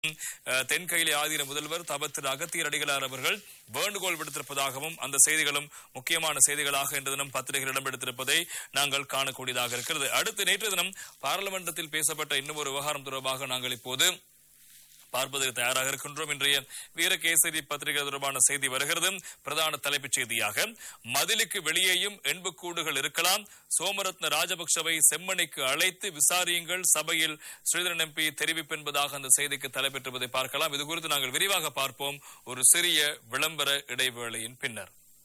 அஹ், தென்கையிலே ஆதீன முதல்வர் தபத்திரு அகத்தியர் அடிகளார் அவர்கள் வேண்டுகோள் விடுத்திருப்பதாகவும் அந்த செய்திகளும் முக்கியமான செய்திகளாக இன்று தினம் பத்திரிகையில் இடம்பெடுத்திருப்பதை நாங்கள் காணக்கூடியதாக இருக்கிறது அடுத்து நேற்று தினம் பாராளுமன்றத்தில் பேசப்பட்ட இன்னும் ஒரு விவகாரம் தொடர்பாக நாங்கள் இப்போது பார்ப்பதற்கு தயாராக இருக்கின்றோம் இன்றைய வீரகேசரி பத்திரிகை தொடர்பான செய்தி வருகிறது பிரதான தலைப்புச் செய்தியாக மதிலுக்கு வெளியேயும் எண்புக்கூடுகள் இருக்கலாம் சோமரத்ன ராஜபக்சவை செம்மணிக்கு அழைத்து விசாரியுங்கள் சபையில் ஸ்ரீதரன் எம்பி தெரிவிப்பு என்பதாக அந்த செய்திக்கு தலைப்பெற்றுவதை பார்க்கலாம் இது குறித்து நாங்கள் விரிவாக பார்ப்போம் ஒரு சிறிய விளம்பர இடைவேளையின் பின்னர்